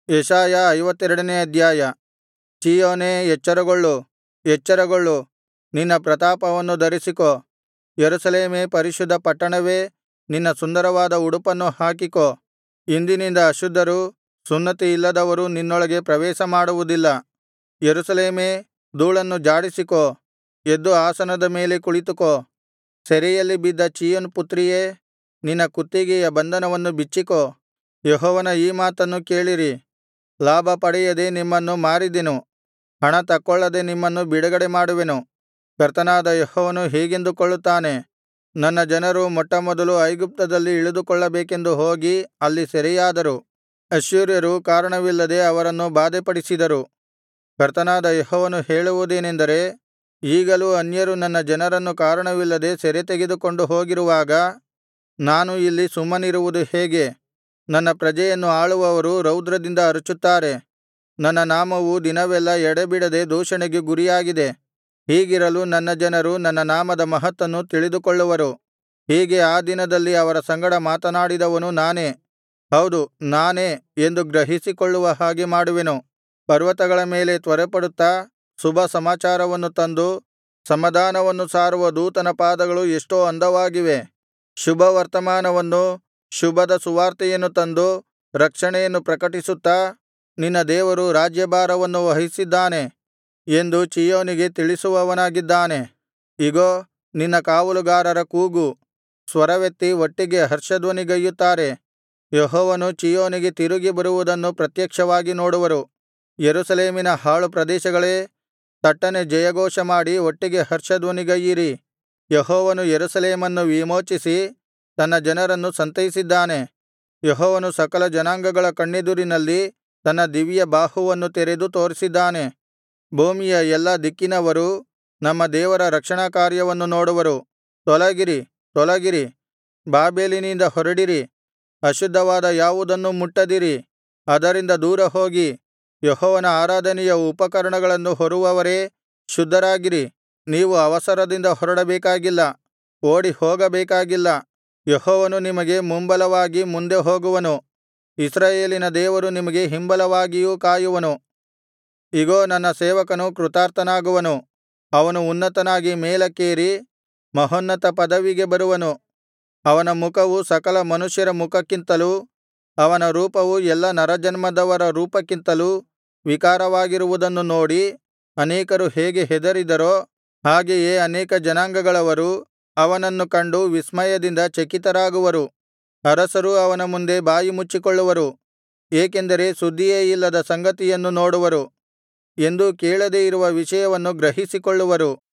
ಯೆಶಾಯ ಐವತ್ತೆರಡನೇ ಅಧ್ಯಾಯ ಚೀಯೋನೇ ಎಚ್ಚರಗೊಳ್ಳು ಎಚ್ಚರಗೊಳ್ಳು ನಿನ್ನ ಪ್ರತಾಪವನ್ನು ಧರಿಸಿಕೋ ಯೆರೂಸಲೇಮೇ ಪರಿಶುದ್ಧ ಪಟ್ಟಣವೇ ನಿನ್ನ ಸುಂದರವಾದ ಉಡುಪನ್ನು ಹಾಕಿಕೋ ಇಂದಿನಿಂದ ಅಶುದ್ಧರು ಸುನ್ನತಿಯಿಲ್ಲದವರು ನಿನ್ನೊಳಗೆ ಪ್ರವೇಶಮಾಡುವುದಿಲ್ಲ ಯೆರೂಸಲೇಮೇ ಧೂಳನ್ನು ಝಾಡಿಸಿಕೋ ಎದ್ದು ಆಸನದ ಮೇಲೆ ಕುಳಿತುಕೋ ಸೆರೆಯಲ್ಲಿ ಬಿದ್ದ ಚೀಯೋನ್ ಪುತ್ರಿಯೇ ನಿನ್ನ ಕುತ್ತಿಗೆಯ ಬಂಧನವನ್ನು ಬಿಚ್ಚಿಕೋ ಯೆಹೋವನ ಈ ಮಾತನ್ನು ಕೇಳಿರಿ ಲಾಭ ಪಡೆಯದೆ ನಿಮ್ಮನ್ನು ಮಾರಿದೆನು ಹಣ ತಕ್ಕೊಳ್ಳದೆ ನಿಮ್ಮನ್ನು ಬಿಡುಗಡೆ ಮಾಡುವೆನು ಕರ್ತನಾದ ಯೆಹೋವನು ಹೀಗೆಂದುಕೊಳ್ಳುತ್ತಾನೆ ನನ್ನ ಜನರು ಮೊಟ್ಟಮೊದಲು ಐಗುಪ್ತದಲ್ಲಿ ಇಳಿದುಕೊಳ್ಳಬೇಕೆಂದು ಹೋಗಿ ಅಲ್ಲಿ ಸೆರೆಯಾದರು ಅಶ್ಶೂರ್ಯರು ಕಾರಣವಿಲ್ಲದೆ ಅವರನ್ನು ಬಾಧೆಪಡಿಸಿದರು ಕರ್ತನಾದ ಯೆಹೋವನು ಹೇಳುವುದೇನೆಂದರೆ ಈಗಲೂ ಅನ್ಯರು ನನ್ನ ಜನರನ್ನು ಕಾರಣವಿಲ್ಲದೆ ಸೆರೆತೆಗೆದುಕೊಂಡು ಹೋಗಿರುವಾಗ ನಾನು ಇಲ್ಲಿ ಸುಮ್ಮನಿರುವುದು ಹೇಗೆ ನನ್ನ ಪ್ರಜೆಯನ್ನು ಆಳುವವರು ರೌದ್ರದಿಂದ ಅರಚುತ್ತಾರೆ ನನ್ನ ನಾಮವು ದಿನವೆಲ್ಲಾ ಎಡೆಬಿಡದೆ ದೂಷಣೆಗೆ ಗುರಿಯಾಗಿದೆ ಹೀಗಿರಲು ನನ್ನ ಜನರು ನನ್ನ ನಾಮದ ಮಹತ್ತನ್ನು ತಿಳಿದುಕೊಳ್ಳುವರು ಹೀಗೆ ಆ ದಿನದಲ್ಲಿ ಅವರ ಸಂಗಡ ಮಾತನಾಡಿದವನು ನಾನೇ ಹೌದು ನಾನೇ ಎಂದು ಗ್ರಹಿಸಿಕೊಳ್ಳುವ ಹಾಗೆ ಮಾಡುವೆನು ಪರ್ವತಗಳ ಮೇಲೆ ತ್ವರೆಪಡುತ್ತಾ ಶುಭ ಸಮಾಚಾರವನ್ನು ತಂದು ಸಮಾಧಾನವನ್ನು ಸಾರುವ ದೂತನ ಪಾದಗಳು ಎಷ್ಟೋ ಅಂದವಾಗಿವೆ ಶುಭವರ್ತಮಾನವನ್ನೂ ಶುಭದ ಸುವಾರ್ತೆಯನ್ನು ತಂದು ರಕ್ಷಣೆಯನ್ನು ಪ್ರಕಟಿಸುತ್ತಾ ನಿನ್ನ ದೇವರು ರಾಜ್ಯಭಾರವನ್ನು ವಹಿಸಿದ್ದಾನೆ ಎಂದು ಚೀಯೋನಿಗೆ ತಿಳಿಸುವವನಾಗಿದ್ದಾನೆ ಇಗೋ ನಿನ್ನ ಕಾವಲುಗಾರರ ಕೂಗು ಸ್ವರವೆತ್ತಿ ಒಟ್ಟಿಗೆ ಹರ್ಷಧ್ವನಿಗೈಯುತ್ತಾರೆ ಯೆಹೋವನು ಚೀಯೋನಿಗೆ ತಿರುಗಿ ಬರುವುದನ್ನು ಪ್ರತ್ಯಕ್ಷವಾಗಿ ನೋಡುವರು ಯೆರೂಸಲೇಮಿನ ಹಾಳು ಪ್ರದೇಶಗಳೇ ತಟ್ಟನೆ ಜಯಘೋಷಮಾಡಿ ಒಟ್ಟಿಗೆ ಹರ್ಷಧ್ವನಿಗೈಯಿರಿ ಯೆಹೋವನು ಯೆರೂಸಲೇಮನ್ನು ವಿಮೋಚಿಸಿ ತನ್ನ ಜನರನ್ನು ಸಂತೈಸಿದ್ದಾನೆ ಯೆಹೋವನು ಸಕಲ ಜನಾಂಗಗಳ ಕಣ್ಣೆದುರಿನಲ್ಲಿ ತನ್ನ ದಿವ್ಯ ಬಾಹುವನ್ನು ತೆರೆದು ತೋರಿಸಿದ್ದಾನೆ ಭೂಮಿಯ ಎಲ್ಲಾ ದಿಕ್ಕಿನವರು ನಮ್ಮ ದೇವರ ರಕ್ಷಣಾ ಕಾರ್ಯವನ್ನು ನೋಡುವರು ತೊಲಗಿರಿ ತೊಲಗಿರಿ ಬಾಬೆಲಿನಿಂದ ಹೊರಡಿರಿ ಅಶುದ್ಧವಾದ ಯಾವುದನ್ನೂ ಮುಟ್ಟದಿರಿ ಅದರಿಂದ ದೂರ ಹೋಗಿ ಯೆಹೋವನ ಆರಾಧನೆಯ ಉಪಕರಣಗಳನ್ನು ಹೊರುವವರೇ ಶುದ್ಧರಾಗಿರಿ ನೀವು ಅವಸರದಿಂದ ಹೊರಡಬೇಕಾಗಿಲ್ಲ ಓಡಿಹೋಗಬೇಕಾಗಿಲ್ಲ ಯೆಹೋವನು ನಿಮಗೆ ಮುಂಬಲವಾಗಿ ಮುಂದೆ ಹೋಗುವನು ಇಸ್ರಾಯೇಲಿನ ದೇವರು ನಿಮಗೆ ಹಿಂಬಲವಾಗಿಯೂ ಕಾಯುವನು ಇಗೋ ನನ್ನ ಸೇವಕನು ಕೃತಾರ್ಥನಾಗುವನು ಅವನು ಉನ್ನತನಾಗಿ ಮೇಲಕ್ಕೇರಿ ಮಹೋನ್ನತ ಪದವಿಗೆ ಬರುವನು ಅವನ ಮುಖವು ಸಕಲ ಮನುಷ್ಯರ ಮುಖಕ್ಕಿಂತಲೂ ಅವನ ರೂಪವು ಎಲ್ಲಾ ನರಜನ್ಮದವರ ರೂಪಕ್ಕಿಂತಲೂ ವಿಕಾರವಾಗಿರುವುದನ್ನು ನೋಡಿ ಅನೇಕರು ಹೇಗೆ ಹೆದರಿದರೋ ಹಾಗೆಯೇ ಅನೇಕ ಜನಾಂಗಗಳವರು ಅವನನ್ನು ಕಂಡು ವಿಸ್ಮಯದಿಂದ ಚಕಿತರಾಗುವರು ಅರಸರು ಅವನ ಮುಂದೆ ಬಾಯಿಮುಚ್ಚಿಕೊಳ್ಳುವರು ಏಕೆಂದರೆ ಸುದ್ದಿಯೇ ಇಲ್ಲದ ಸಂಗತಿಯನ್ನು ನೋಡುವರು ಎಂದೂ ಕೇಳದೆ ಇರುವ ವಿಷಯವನ್ನು ಗ್ರಹಿಸಿಕೊಳ್ಳುವರು